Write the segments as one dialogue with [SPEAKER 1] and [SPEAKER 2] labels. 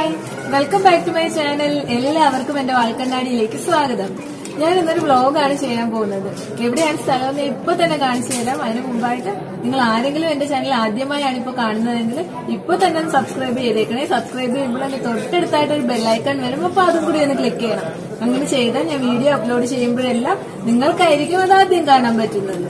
[SPEAKER 1] hi welcome back to my channel എല്ലാവർക്കും എന്റെ വാൽക്കണ്ണാടിയിലേക്ക് സ്വാഗതം ഞാൻ ഇന്നൊരു വ്ളോഗാണ് ചെയ്യാൻ പോകുന്നത് എവിടെയാണ് സ്ഥലം എന്ന് ഇപ്പൊ തന്നെ കാണിച്ചു തരാം അതിന് മുമ്പായിട്ട് നിങ്ങൾ ആരെങ്കിലും എന്റെ ചാനൽ ആദ്യമായാണ് ഇപ്പൊ കാണുന്നതെങ്കിൽ ഇപ്പൊ തന്നെ ഒന്ന് സബ്സ്ക്രൈബ് ചെയ്തേക്കണേ സബ്സ്ക്രൈബ് ചെയ്യുമ്പോൾ അതിന് തൊട്ടടുത്തായിട്ട് ഒരു ബെല്ലൈക്കൺ വരും അപ്പൊ അതും കൂടി ഒന്ന് ക്ലിക്ക് ചെയ്യണം അങ്ങനെ ചെയ്താൽ ഞാൻ വീഡിയോ അപ്ലോഡ് ചെയ്യുമ്പോഴെല്ലാം നിങ്ങൾക്കായിരിക്കും അത് ആദ്യം കാണാൻ പറ്റുന്നത്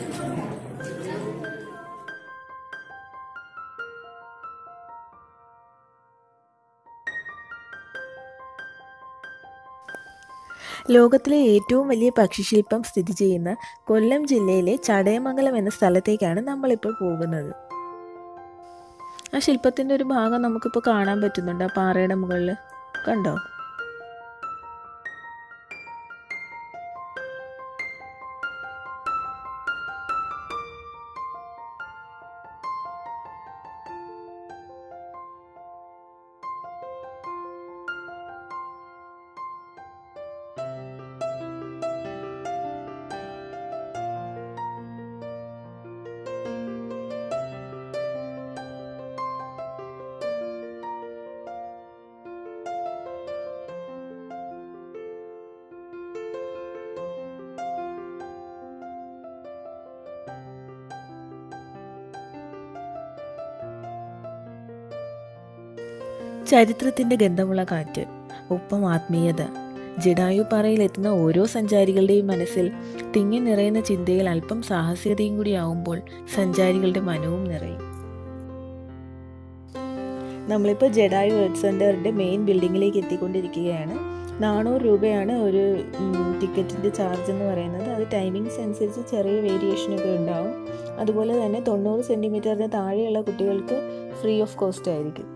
[SPEAKER 2] ലോകത്തിലെ ഏറ്റവും വലിയ പക്ഷിശില്പം സ്ഥിതി ചെയ്യുന്ന കൊല്ലം ജില്ലയിലെ ചടയമംഗലം എന്ന സ്ഥലത്തേക്കാണ് നമ്മളിപ്പോൾ പോകുന്നത് ആ ശില്പത്തിൻ്റെ ഒരു ഭാഗം നമുക്കിപ്പോൾ കാണാൻ പറ്റുന്നുണ്ട് ആ പാറയുടെ മുകളിൽ കണ്ടോ ചരിത്രത്തിൻ്റെ ഗന്ധമുള്ള കാറ്റ് ഒപ്പം ആത്മീയത ജഡായു പാറയിലെത്തുന്ന ഓരോ സഞ്ചാരികളുടെയും മനസ്സിൽ തിങ്ങി നിറയുന്ന ചിന്തയിൽ അല്പം സാഹസികതയും കൂടി ആവുമ്പോൾ സഞ്ചാരികളുടെ മനവും നിറയും നമ്മളിപ്പോൾ ജഡായു എർത്ത് സെൻറ്ററിൻ്റെ മെയിൻ ബിൽഡിങ്ങിലേക്ക് എത്തിക്കൊണ്ടിരിക്കുകയാണ് നാനൂറ് രൂപയാണ് ഒരു ടിക്കറ്റിൻ്റെ ചാർജ് എന്ന് പറയുന്നത് അത് ടൈമിങ്സ് അനുസരിച്ച് ചെറിയ വേരിയേഷനൊക്കെ ഉണ്ടാവും അതുപോലെ തന്നെ തൊണ്ണൂറ് സെൻറ്റിമീറ്ററിന് താഴെയുള്ള കുട്ടികൾക്ക് ഫ്രീ ഓഫ് കോസ്റ്റ് ആയിരിക്കും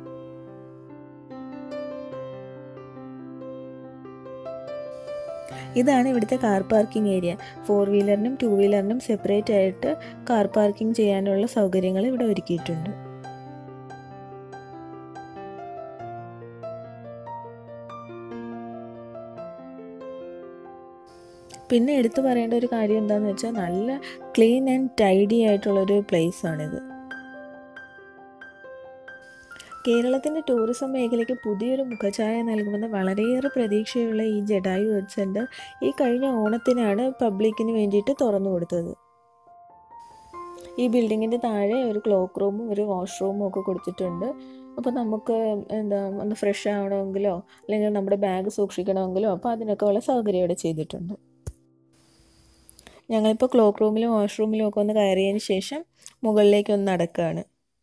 [SPEAKER 2] ഇതാണ് ഇവിടുത്തെ കാർ പാർക്കിംഗ് ഏരിയ ഫോർ വീലറിനും ടു വീലറിനും സെപ്പറേറ്റ് ആയിട്ട് കാർ പാർക്കിംഗ് ചെയ്യാനുള്ള സൗകര്യങ്ങൾ ഇവിടെ ഒരുക്കിയിട്ടുണ്ട് പിന്നെ എടുത്തു പറയേണ്ട ഒരു കാര്യം എന്താണെന്ന് വെച്ചാൽ നല്ല ക്ലീൻ ആൻഡ് ടൈഡി ആയിട്ടുള്ളൊരു പ്ലേസ് ആണിത് കേരളത്തിൻ്റെ ടൂറിസം മേഖലയ്ക്ക് പുതിയൊരു മുഖഛായ നൽകുമെന്ന് വളരെയേറെ പ്രതീക്ഷയുള്ള ഈ ജഡായു എർത്ത് സെൻറ്റർ ഈ കഴിഞ്ഞ ഓണത്തിനാണ് പബ്ലിക്കിന് വേണ്ടിയിട്ട് തുറന്നു കൊടുത്തത് ഈ ബിൽഡിങ്ങിൻ്റെ താഴെ ഒരു ക്ലോക്ക് റൂമും ഒരു വാഷ്റൂമും ഒക്കെ കൊടുത്തിട്ടുണ്ട് അപ്പോൾ നമുക്ക് എന്താ ഒന്ന് ഫ്രഷ് ആവണമെങ്കിലോ അല്ലെങ്കിൽ നമ്മുടെ ബാഗ് സൂക്ഷിക്കണമെങ്കിലോ അപ്പോൾ അതിനൊക്കെ ഉള്ള സൗകര്യം ഇവിടെ ചെയ്തിട്ടുണ്ട് ഞങ്ങളിപ്പോൾ ക്ലോക്ക് റൂമിലും വാഷ്റൂമിലും ഒക്കെ ഒന്ന് കയറിയതിന് ശേഷം മുകളിലേക്ക് ഒന്ന് നടക്കുകയാണ്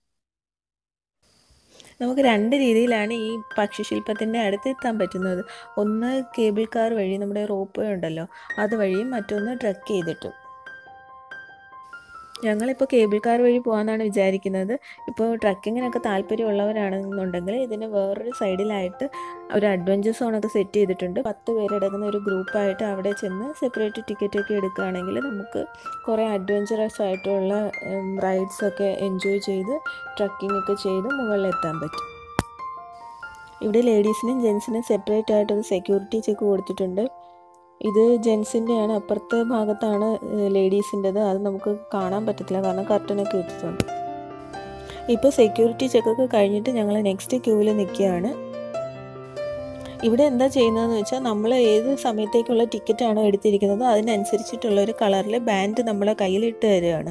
[SPEAKER 2] നമുക്ക് രണ്ട് രീതിയിലാണ് ഈ പക്ഷിശില്പത്തിൻ്റെ അടുത്ത് എത്താൻ പറ്റുന്നത് ഒന്ന് കേബിൾ കാർ വഴി നമ്മുടെ റോപ്പ് വേ ഉണ്ടല്ലോ അത് വഴിയും മറ്റൊന്ന് ട്രക്ക് ചെയ്തിട്ടും ഞങ്ങളിപ്പോൾ കേബിൾ കാർ വഴി പോകാമെന്നാണ് വിചാരിക്കുന്നത് ഇപ്പോൾ ട്രക്കിങ്ങിനൊക്കെ താല്പര്യമുള്ളവരാണെന്നുണ്ടെങ്കിൽ ഇതിന് വേറൊരു സൈഡിലായിട്ട് ഒരു അഡ്വഞ്ചർ സോണൊക്കെ സെറ്റ് ചെയ്തിട്ടുണ്ട് പത്ത് പേരടങ്ങുന്ന ഒരു ഗ്രൂപ്പായിട്ട് അവിടെ ചെന്ന് സെപ്പറേറ്റ് ടിക്കറ്റ് ഒക്കെ എടുക്കുകയാണെങ്കിൽ നമുക്ക് കുറേ അഡ്വഞ്ചറസ് ആയിട്ടുള്ള റൈഡ്സൊക്കെ എൻജോയ് ചെയ്ത് ട്രക്കിംഗ് ഒക്കെ ചെയ്ത് മുകളിലെത്താൻ പറ്റും ഇവിടെ ലേഡീസിനും ജെൻസിനും സെപ്പറേറ്റ് ആയിട്ടൊരു സെക്യൂരിറ്റി ചെക്ക് കൊടുത്തിട്ടുണ്ട് ഇത് ജെൻസിൻ്റെയാണ് അപ്പുറത്തെ ഭാഗത്താണ് ലേഡീസിൻ്റെത് അത് നമുക്ക് കാണാൻ പറ്റത്തില്ല കാരണം കർട്ടനൊക്കെ ഇട്ടിട്ടുണ്ട് ഇപ്പോൾ സെക്യൂരിറ്റി ചെക്കൊക്കെ കഴിഞ്ഞിട്ട് ഞങ്ങൾ നെക്സ്റ്റ് ക്യൂവിൽ നിൽക്കുകയാണ് ഇവിടെ എന്താ ചെയ്യുന്നതെന്ന് വെച്ചാൽ നമ്മൾ ഏത് സമയത്തേക്കുള്ള ടിക്കറ്റാണോ എടുത്തിരിക്കുന്നത് അതിനനുസരിച്ചിട്ടുള്ള ഒരു കളറിൽ ബാൻഡ് നമ്മളെ കയ്യിലിട്ട് തരികയാണ്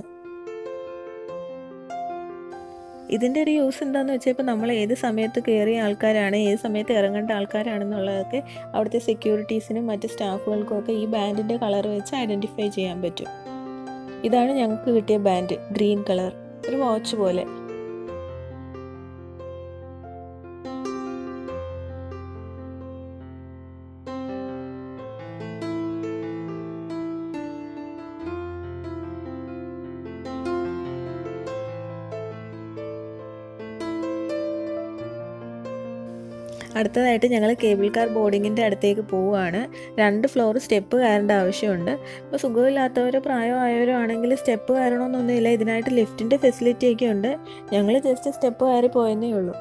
[SPEAKER 2] ഇതിൻ്റെ ഒരു യൂസ് എന്താണെന്ന് വെച്ചാൽ ഇപ്പോൾ നമ്മൾ ഏത് സമയത്ത് കയറിയ ആൾക്കാരാണ് ഏത് സമയത്ത് ഇറങ്ങേണ്ട ആൾക്കാരാണെന്നുള്ളതൊക്കെ അവിടുത്തെ സെക്യൂരിറ്റീസിനും മറ്റ് സ്റ്റാഫുകൾക്കും ഒക്കെ ഈ ബാൻഡിൻ്റെ കളർ വെച്ച് ഐഡൻറ്റിഫൈ ചെയ്യാൻ പറ്റും ഇതാണ് ഞങ്ങൾക്ക് കിട്ടിയ ബാൻഡ് ഗ്രീൻ കളർ ഒരു വാച്ച് പോലെ അടുത്തതായിട്ട് ഞങ്ങൾ കേബിൾ കാർ ബോർഡിങ്ങിൻ്റെ അടുത്തേക്ക് പോവുകയാണ് രണ്ട് ഫ്ലോർ സ്റ്റെപ്പ് കയറേണ്ട ആവശ്യമുണ്ട് ഇപ്പോൾ സുഖമില്ലാത്തവരോ പ്രായമായവരോ ആണെങ്കിൽ സ്റ്റെപ്പ് കയറണമെന്നൊന്നുമില്ല ഇതിനായിട്ട് ലിഫ്റ്റിൻ്റെ ഫെസിലിറ്റി ഒക്കെ ഉണ്ട് ഞങ്ങൾ ജസ്റ്റ് സ്റ്റെപ്പ് കയറി പോയെന്നേ ഉള്ളൂ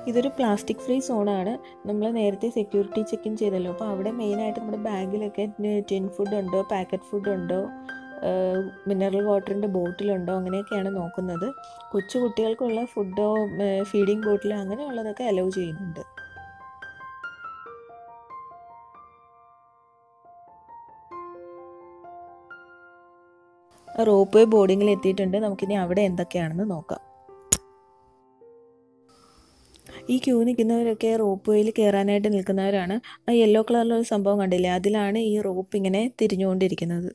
[SPEAKER 2] ഇതൊരു പ്ലാസ്റ്റിക് ഫ്രീ സോണാണ് നമ്മൾ നേരത്തെ സെക്യൂരിറ്റി ചെക്ക് ഇൻ ചെയ്തല്ലോ അപ്പോൾ അവിടെ മെയിനായിട്ട് നമ്മുടെ ബാഗിലൊക്കെ ടിൻ ഫുഡ് ഉണ്ടോ പാക്കറ്റ് ഫുഡ് ഉണ്ടോ മിനറൽ വാട്ടറിൻ്റെ ബോട്ടിലുണ്ടോ അങ്ങനെയൊക്കെയാണ് നോക്കുന്നത് കൊച്ചു കുട്ടികൾക്കുള്ള ഫുഡോ ഫീഡിങ് ബോട്ടിലോ അങ്ങനെയുള്ളതൊക്കെ അലൗ ചെയ്യുന്നുണ്ട് റോപ്പ് വേ ബോർഡിങ്ങിൽ എത്തിയിട്ടുണ്ട് നമുക്കിനി അവിടെ എന്തൊക്കെയാണെന്ന് നോക്കാം ഈ ക്യൂ നിൽക്കുന്നവരൊക്കെ റോപ്പ് വേയിൽ കയറാനായിട്ട് നിൽക്കുന്നവരാണ് ആ യെല്ലോ കളറിലൊരു സംഭവം കണ്ടില്ലേ അതിലാണ് ഈ റോപ്പ് ഇങ്ങനെ തിരിഞ്ഞുകൊണ്ടിരിക്കുന്നത്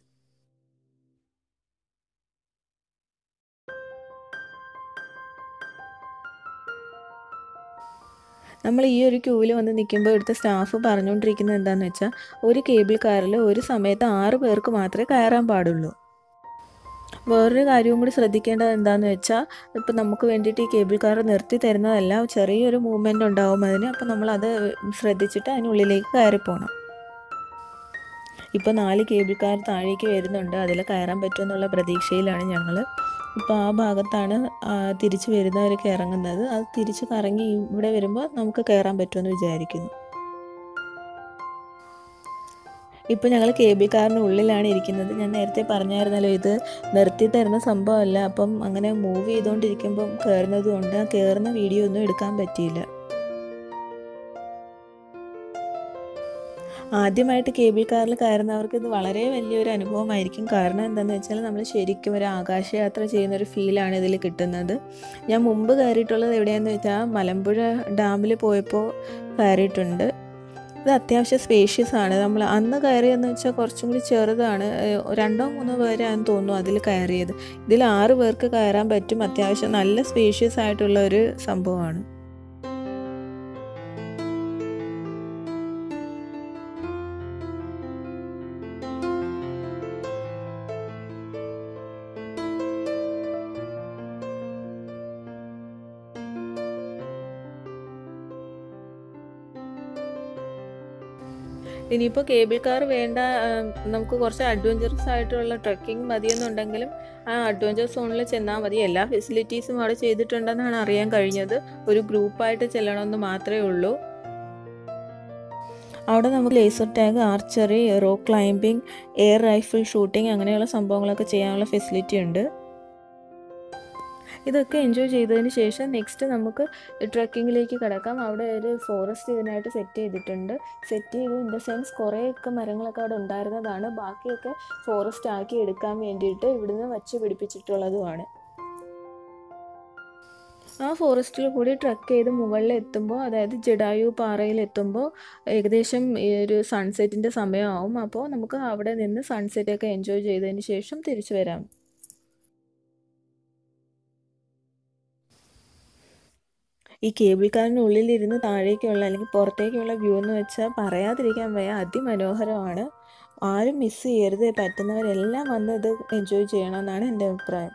[SPEAKER 2] നമ്മൾ ഈ ഒരു ക്യൂവിൽ വന്ന് നിൽക്കുമ്പോൾ ഇവിടുത്തെ സ്റ്റാഫ് പറഞ്ഞുകൊണ്ടിരിക്കുന്നത് എന്താണെന്ന് വെച്ചാൽ ഒരു കേബിൾ കാറിൽ ഒരു സമയത്ത് ആറ് പേർക്ക് മാത്രമേ കയറാൻ പാടുള്ളൂ വേറൊരു കാര്യവും കൂടി ശ്രദ്ധിക്കേണ്ടത് എന്താണെന്ന് വെച്ചാൽ ഇപ്പം നമുക്ക് വേണ്ടിയിട്ട് ഈ കേബിൾ കാർ നിർത്തി തരുന്നതല്ല ചെറിയൊരു മൂവ്മെൻ്റ് ഉണ്ടാവും അതിന് അപ്പോൾ നമ്മളത് ശ്രദ്ധിച്ചിട്ട് അതിനുള്ളിലേക്ക് കയറി പോകണം ഇപ്പോൾ നാല് കേബിൾ കാർ താഴേക്ക് വരുന്നുണ്ട് അതിൽ കയറാൻ പറ്റുമെന്നുള്ള പ്രതീക്ഷയിലാണ് ഞങ്ങൾ ഇപ്പോൾ ആ ഭാഗത്താണ് തിരിച്ച് വരുന്നവരൊക്കെ ഇറങ്ങുന്നത് അത് തിരിച്ച് കറങ്ങി ഇവിടെ വരുമ്പോൾ നമുക്ക് കയറാൻ പറ്റുമെന്ന് വിചാരിക്കുന്നു ഇപ്പോൾ ഞങ്ങൾ കേബിൾ കാറിൻ്റെ ഉള്ളിലാണ് ഇരിക്കുന്നത് ഞാൻ നേരത്തെ പറഞ്ഞായിരുന്നല്ലോ ഇത് നിർത്തി തരുന്ന സംഭവമല്ല അപ്പം അങ്ങനെ മൂവ് ചെയ്തുകൊണ്ടിരിക്കുമ്പം കയറുന്നതും ഉണ്ട് ആ കയറുന്ന വീഡിയോ ഒന്നും എടുക്കാൻ പറ്റിയില്ല ആദ്യമായിട്ട് കേബിൾ കാറിൽ കയറുന്നവർക്ക് ഇത് വളരെ വലിയൊരു അനുഭവമായിരിക്കും കാരണം എന്താണെന്ന് വെച്ചാൽ നമ്മൾ ശരിക്കും ഒരു ആകാശയാത്ര ചെയ്യുന്ന ഒരു ഫീലാണ് ഇതിൽ കിട്ടുന്നത് ഞാൻ മുമ്പ് കയറിയിട്ടുള്ളത് എവിടെയാണെന്ന് വെച്ചാൽ മലമ്പുഴ ഡാമിൽ പോയപ്പോൾ കയറിയിട്ടുണ്ട് ഇത് അത്യാവശ്യം സ്പേഷ്യസ് ആണ് നമ്മൾ അന്ന് കയറിയെന്ന് വെച്ചാൽ കുറച്ചും കൂടി ചെറുതാണ് രണ്ടോ മൂന്നോ പേരാണെന്ന് തോന്നുന്നു അതിൽ കയറിയത് ഇതിൽ ആറ് പേർക്ക് കയറാൻ പറ്റും അത്യാവശ്യം നല്ല സ്പേഷ്യസ് ആയിട്ടുള്ള ഒരു സംഭവമാണ് ഇനിയിപ്പോൾ കേബിൾ കാർ വേണ്ട നമുക്ക് കുറച്ച് അഡ്വഞ്ചറസ് ആയിട്ടുള്ള ട്രക്കിംഗ് മതിയെന്നുണ്ടെങ്കിലും ആ അഡ്വഞ്ചർ സോണിൽ ചെന്നാൽ മതി എല്ലാ ഫെസിലിറ്റീസും അവിടെ ചെയ്തിട്ടുണ്ടെന്നാണ് അറിയാൻ കഴിഞ്ഞത് ഒരു ഗ്രൂപ്പായിട്ട് ചെല്ലണമെന്ന് മാത്രമേ ഉള്ളൂ അവിടെ നമുക്ക് laser tag archery rock climbing air rifle shooting അങ്ങനെയുള്ള സംഭവങ്ങളൊക്കെ ചെയ്യാനുള്ള ഫെസിലിറ്റി ഉണ്ട് ഇതൊക്കെ എൻജോയ് ചെയ്തതിന് ശേഷം നെക്സ്റ്റ് നമുക്ക് ട്രക്കിങ്ങിലേക്ക് കിടക്കാം അവിടെ ഒരു ഫോറസ്റ്റ് ഇതിനായിട്ട് സെറ്റ് ചെയ്തിട്ടുണ്ട് സെറ്റ് ചെയ്ത് ഇൻ ദ സെൻസ് കുറേയൊക്കെ മരങ്ങളൊക്കെ അവിടെ ഉണ്ടായിരുന്നതാണ് ബാക്കിയൊക്കെ ഫോറസ്റ്റ് ആക്കി എടുക്കാൻ വേണ്ടിയിട്ട് ഇവിടുന്ന് വച്ച് പിടിപ്പിച്ചിട്ടുള്ളതുമാണ് ആ ഫോറസ്റ്റിൽ കൂടി ട്രക്ക് ചെയ്ത് മുകളിൽ എത്തുമ്പോൾ അതായത് ജഡായു പാറയിൽ എത്തുമ്പോൾ ഏകദേശം ഒരു സൺസെറ്റിൻ്റെ സമയമാവും അപ്പോൾ നമുക്ക് അവിടെ നിന്ന് സൺസെറ്റൊക്കെ എൻജോയ് ചെയ്തതിന് ശേഷം തിരിച്ചു വരാം ഈ കേബിൾ കാറിൻ്റെ ഉള്ളിലിരുന്ന് താഴേക്കുള്ള അല്ലെങ്കിൽ പുറത്തേക്കുള്ള വ്യൂ എന്ന് വെച്ചാൽ പറയാതിരിക്കാൻ വയ്യ അതിമനോഹരമാണ് ആരും മിസ് ചെയ്യരുത് പറ്റുന്നവരെല്ലാം വന്ന് ഇത് എൻജോയ് ചെയ്യണമെന്നാണ് എൻ്റെ അഭിപ്രായം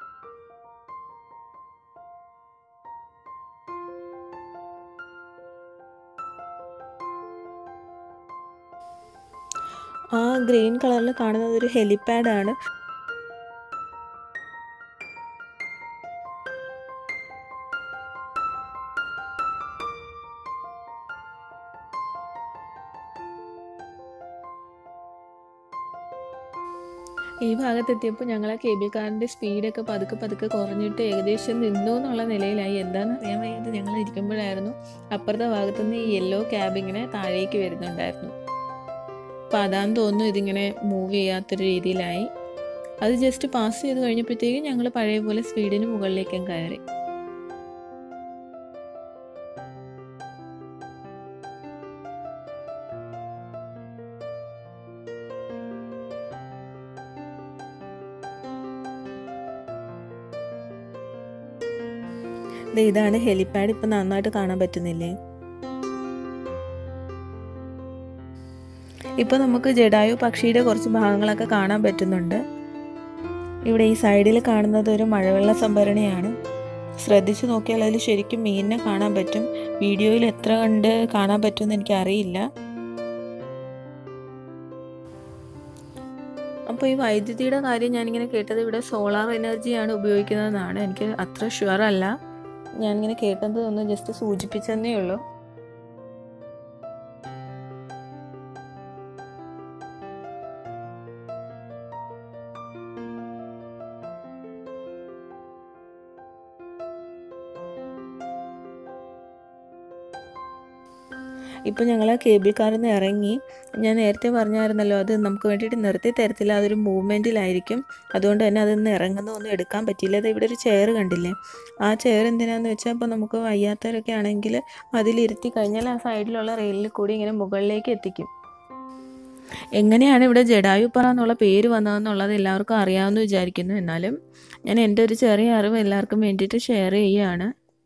[SPEAKER 2] ആ ഗ്രീൻ കളറിൽ കാണുന്നത് ഒരു ഹെലിപാഡാണ് ഈ ഭാഗത്തെത്തിയപ്പോൾ ഞങ്ങൾ ആ കേബിൾ കാറിൻ്റെ സ്പീഡൊക്കെ പതുക്കെ പതുക്കെ കുറഞ്ഞിട്ട് ഏകദേശം നിന്നു എന്നുള്ള നിലയിലായി എന്താണെന്ന് അറിയാൻ വയ്യാതെ ഞങ്ങൾ ഇരിക്കുമ്പോഴായിരുന്നു അപ്പുറത്തെ ഭാഗത്തുനിന്ന് ഈ യെല്ലോ ക്യാബ് ഇങ്ങനെ താഴേക്ക് വരുന്നുണ്ടായിരുന്നു അപ്പോൾ അതാന്ന് തോന്നുന്നു ഇതിങ്ങനെ മൂവ് ചെയ്യാത്തൊരു രീതിയിലായി അത് ജസ്റ്റ് പാസ് ചെയ്ത് കഴിഞ്ഞപ്പോഴത്തേക്കും ഞങ്ങൾ പഴയ പോലെ സ്പീഡിന് മുകളിലേക്കും കയറി ഇതാണ് ഹെലിപാഡ് ഇപ്പം നന്നായിട്ട് കാണാൻ പറ്റുന്നില്ലേ ഇപ്പോൾ നമുക്ക് ജഡായു പക്ഷിയുടെ കുറച്ച് ഭാഗങ്ങളൊക്കെ കാണാൻ പറ്റുന്നുണ്ട് ഇവിടെ ഈ സൈഡിൽ കാണുന്നത് ഒരു മഴവെള്ള സംഭരണിയാണ് ശ്രദ്ധിച്ചു നോക്കിയാൽ അതിൽ ശരിക്കും മീനിനെ കാണാൻ പറ്റും വീഡിയോയിൽ എത്ര കണ്ട് കാണാൻ പറ്റുമെന്ന് എനിക്കറിയില്ല അപ്പോൾ ഈ വൈദ്യുതിയുടെ കാര്യം ഞാനിങ്ങനെ കേട്ടത് ഇവിടെ സോളാർ എനർജിയാണ് ഉപയോഗിക്കുന്നതെന്നാണ് എനിക്ക് അത്ര ഷുവർ അല്ല ഞാനിങ്ങനെ കേട്ടത് ഒന്ന് ജസ്റ്റ് സൂചിപ്പിച്ചെന്നേ ഉള്ളൂ ഇപ്പോൾ ഞങ്ങൾ കേബിൾ കാറിൽ നിന്ന് ഇറങ്ങി ഞാൻ നേരത്തെ പറഞ്ഞായിരുന്നല്ലോ അത് നമുക്ക് വേണ്ടിയിട്ട് നിർത്തി തരത്തില്ല അതൊരു മൂവ്മെൻറ്റിലായിരിക്കും അതുകൊണ്ട് തന്നെ അതിന്ന് ഇറങ്ങുന്നതൊന്നും എടുക്കാൻ പറ്റിയില്ല അത് ഇവിടെ ഒരു ചെയർ കണ്ടില്ലേ ആ ചെയർ എന്തിനാന്ന് വെച്ചാൽ ഇപ്പോൾ നമുക്ക് വയ്യാത്തവരൊക്കെ ആണെങ്കിൽ അതിലിരുത്തി കഴിഞ്ഞാൽ ആ സൈഡിലുള്ള റെയിലിൽ കൂടി ഇങ്ങനെ മുകളിലേക്ക് എത്തിക്കും എങ്ങനെയാണ് ഇവിടെ ജഡായുപ്പറ എന്നുള്ള പേര് വന്നതെന്നുള്ളത് എല്ലാവർക്കും അറിയാമെന്ന് വിചാരിക്കുന്നു എന്നാലും ഞാൻ എൻ്റെ ഒരു ചെറിയ അറിവ് എല്ലാവർക്കും വേണ്ടിയിട്ട് ഷെയർ ചെയ്യുകയാണ്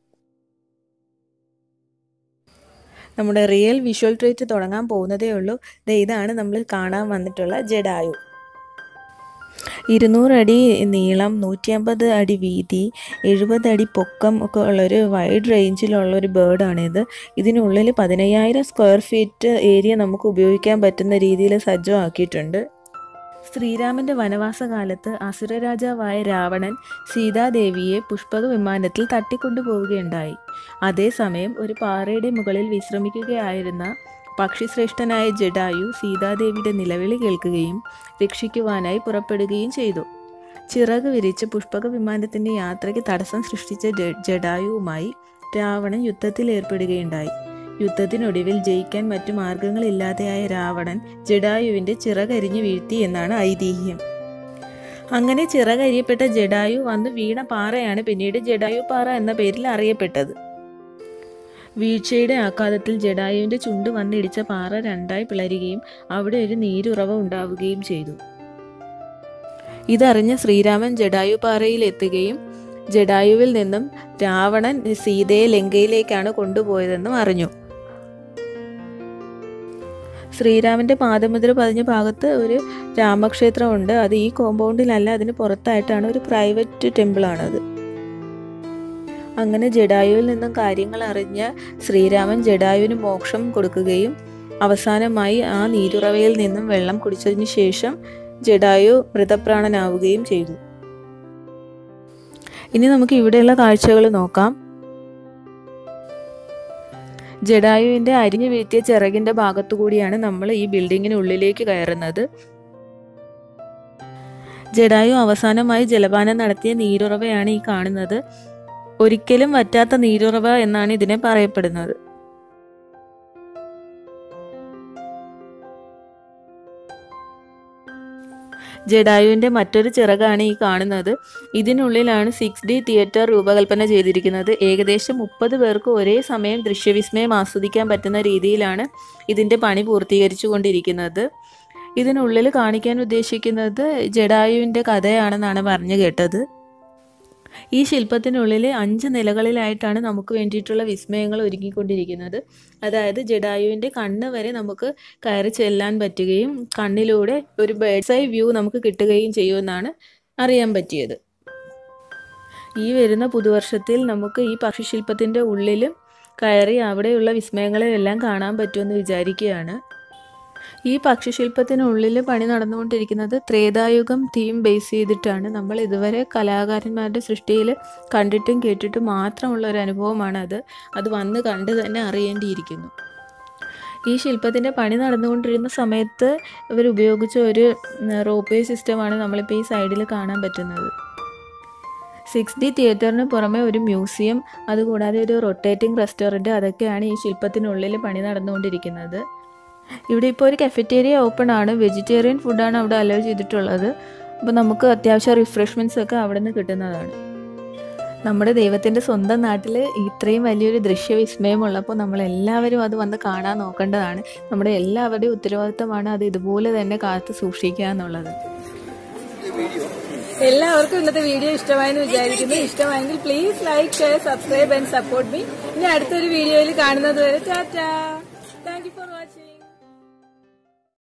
[SPEAKER 2] നമ്മുടെ റിയൽ വിഷ്വൽ ട്രീറ്റ് തുടങ്ങാൻ പോകുന്നതേ ഉള്ളൂ ദേ ഇതാണ് നമ്മൾ കാണാൻ വന്നിട്ടുള്ള ജഡായു ഇരുന്നൂറ് അടി നീളം നൂറ്റി അമ്പത് അടി വീതി എഴുപത് അടി പൊക്കം ഒക്കെ ഉള്ളൊരു വൈഡ് റേഞ്ചിലുള്ള ഒരു ബേർഡാണിത് ഇതിനുള്ളിൽ പതിനയ്യായിരം സ്ക്വയർ ഫീറ്റ് ഏരിയ നമുക്ക് ഉപയോഗിക്കാൻ പറ്റുന്ന രീതിയിൽ സജ്ജമാക്കിയിട്ടുണ്ട് ശ്രീരാമന്റെ വനവാസകാലത്ത് അസുരരാജാവായ രാവണൻ സീതാദേവിയെ പുഷ്പക വിമാനത്തിൽ തട്ടിക്കൊണ്ടുപോവുകയുണ്ടായി അതേസമയം ഒരു പാറയുടെ മുകളിൽ വിശ്രമിക്കുകയായിരുന്ന പക്ഷിശ്രേഷ്ഠനായ ജഡായു സീതാദേവിയുടെ നിലവിളി കേൾക്കുകയും രക്ഷിക്കുവാനായി പുറപ്പെടുകയും ചെയ്തു ചിറക് വിരിച്ച് പുഷ്പക വിമാനത്തിന്റെ യാത്രയ്ക്ക് തടസ്സം സൃഷ്ടിച്ച ജ- ജഡായുവുമായി രാവണൻ യുദ്ധത്തിൽ ഏർപ്പെടുകയുണ്ടായി യുദ്ധത്തിനൊടുവിൽ ജയിക്കാൻ മറ്റു മാർഗങ്ങളില്ലാതെയായ രാവണൻ ജഡായുവിന്റെ ചിറകരിഞ്ഞു വീഴ്ത്തി എന്നാണ് ഐതിഹ്യം അങ്ങനെ ചിറകരിയപ്പെട്ട ജഡായു വന്ന് വീണ പാറയാണ് പിന്നീട് ജഡായു പാറ എന്ന പേരിൽ അറിയപ്പെട്ടത് വീഴ്ചയുടെ ആഘാതത്തിൽ ജഡായുവിന്റെ ചുണ്ട് വന്നിടിച്ച പാറ രണ്ടായി പിളരുകയും അവിടെ ഒരു നീരുറവ ഉണ്ടാവുകയും ചെയ്തു ഇതറിഞ്ഞ ശ്രീരാമൻ ജഡായു പാറയിൽ എത്തുകയും ജഡായുവിൽ നിന്നും രാവണൻ സീതയെ ലങ്കയിലേക്കാണ് കൊണ്ടുപോയതെന്നും അറിഞ്ഞു ശ്രീരാമന്റെ പാദമുദ്ര പതിഞ്ഞ ഭാഗത്ത് ഒരു രാമക്ഷേത്രമുണ്ട് അത് ഈ കോമ്പൗണ്ടിലല്ല അതിന് പുറത്തായിട്ടാണ് ഒരു പ്രൈവറ്റ് ടെമ്പിളാണത് അങ്ങനെ ജഡായുവിൽ നിന്നും കാര്യങ്ങൾ അറിഞ്ഞ ശ്രീരാമൻ ജഡായുവിന് മോക്ഷം കൊടുക്കുകയും അവസാനമായി ആ നീരുറവയിൽ നിന്നും വെള്ളം കുടിച്ചതിന് ശേഷം ജഡായു മൃതപ്രാണനാവുകയും ചെയ്തു ഇനി നമുക്ക് ഇവിടെയുള്ള കാഴ്ചകൾ നോക്കാം ജഡായുവിന്റെ അരിഞ്ഞു വീഴ്ത്തിയ ചിറകിന്റെ ഭാഗത്തുകൂടിയാണ് നമ്മൾ ഈ ബിൽഡിങ്ങിനുള്ളിലേക്ക് കയറുന്നത് ജഡായു അവസാനമായി ജലപാനം നടത്തിയ നീരുറവയാണ് ഈ കാണുന്നത് ഒരിക്കലും വറ്റാത്ത നീരുറവ എന്നാണ് ഇതിനെ പറയപ്പെടുന്നത് ജഡായുവിന്റെ മറ്റൊരു ചിറകാണ് ഈ കാണുന്നത് ഇതിനുള്ളിലാണ് സിക്സ് ഡി തിയേറ്റർ രൂപകൽപ്പന ചെയ്തിരിക്കുന്നത് ഏകദേശം മുപ്പത് പേർക്ക് ഒരേ സമയം ദൃശ്യവിസ്മയം ആസ്വദിക്കാൻ പറ്റുന്ന രീതിയിലാണ് ഇതിന്റെ പണി പൂർത്തീകരിച്ചു കൊണ്ടിരിക്കുന്നത് ഇതിനുള്ളിൽ കാണിക്കാൻ ഉദ്ദേശിക്കുന്നത് ജഡായുവിന്റെ കഥയാണെന്നാണ് പറഞ്ഞു കേട്ടത് ഈ ശില്പത്തിനുള്ളിൽ അഞ്ച് നിലകളിലായിട്ടാണ് നമുക്ക് വേണ്ടിയിട്ടുള്ള വിസ്മയങ്ങൾ ഒരുക്കിക്കൊണ്ടിരിക്കുന്നത് അതായത് ജഡായുവിൻ്റെ കണ്ണ് വരെ നമുക്ക് കയറി ചെല്ലാൻ പറ്റുകയും കണ്ണിലൂടെ ഒരു ബേഡ്സ് ഐ വ്യൂ നമുക്ക് കിട്ടുകയും ചെയ്യുമെന്നാണ് അറിയാൻ പറ്റിയത് ഈ വരുന്ന പുതുവർഷത്തിൽ നമുക്ക് ഈ പക്ഷിശില്പത്തിൻ്റെ ഉള്ളിൽ കയറി അവിടെയുള്ള വിസ്മയങ്ങളെല്ലാം കാണാൻ പറ്റുമെന്ന് വിചാരിക്കുകയാണ് ഈ പക്ഷിശില്പത്തിനുള്ളിൽ പണി നടന്നുകൊണ്ടിരിക്കുന്നത് ത്രേതായുഗം തീം ബേസ് ചെയ്തിട്ടാണ് നമ്മൾ ഇതുവരെ കലാകാരന്മാരുടെ സൃഷ്ടിയിൽ കണ്ടിട്ടും കേട്ടിട്ടും മാത്രമുള്ള ഒരു അനുഭവമാണ് അത് അത് വന്ന് കണ്ട് തന്നെ അറിയേണ്ടിയിരിക്കുന്നു ഈ ശില്പത്തിൻ്റെ പണി നടന്നുകൊണ്ടിരുന്ന സമയത്ത് ഇവർ ഉപയോഗിച്ച ഒരു റോപ്പ് വേ സിസ്റ്റമാണ് നമ്മളിപ്പോൾ ഈ സൈഡിൽ കാണാൻ പറ്റുന്നത് സിക്സ് ഡി തിയേറ്ററിന് പുറമെ ഒരു മ്യൂസിയം അതുകൂടാതെ ഒരു റൊട്ടേറ്റിംഗ് റെസ്റ്റോറൻറ്റ് അതൊക്കെയാണ് ഈ ശില്പത്തിനുള്ളിൽ പണി നടന്നുകൊണ്ടിരിക്കുന്നത് ഇവിടെ ഇപ്പോൾ ഒരു കഫറ്റേരിയ ഓപ്പൺ ആണ് വെജിറ്റേറിയൻ ഫുഡാണ് അവിടെ അലോ ചെയ്തിട്ടുള്ളത് അപ്പോൾ നമുക്ക് അത്യാവശ്യം റിഫ്രഷ്മെൻറ്റ്സ് ഒക്കെ അവിടെ നിന്ന് കിട്ടുന്നതാണ് നമ്മുടെ ദൈവത്തിൻ്റെ സ്വന്തം നാട്ടിൽ ഇത്രയും വലിയൊരു ദൃശ്യവിസ്മയം ഉള്ളപ്പോൾ നമ്മളെല്ലാവരും അത് വന്ന് കാണാൻ നോക്കേണ്ടതാണ് നമ്മുടെ എല്ലാവരുടെയും ഉത്തരവാദിത്തമാണ് അത് ഇതുപോലെ തന്നെ കാത്തു സൂക്ഷിക്കുക എന്നുള്ളത്
[SPEAKER 1] എല്ലാവർക്കും ഇന്നത്തെ വീഡിയോ ഇഷ്ടമായെന്ന് വിചാരിക്കുന്നു ഇഷ്ടമായെങ്കിൽ please like share subscribe and support me ഇനി അടുത്തൊരു വീഡിയോയിൽ കാണുന്നത് വരെ tata thank you for watching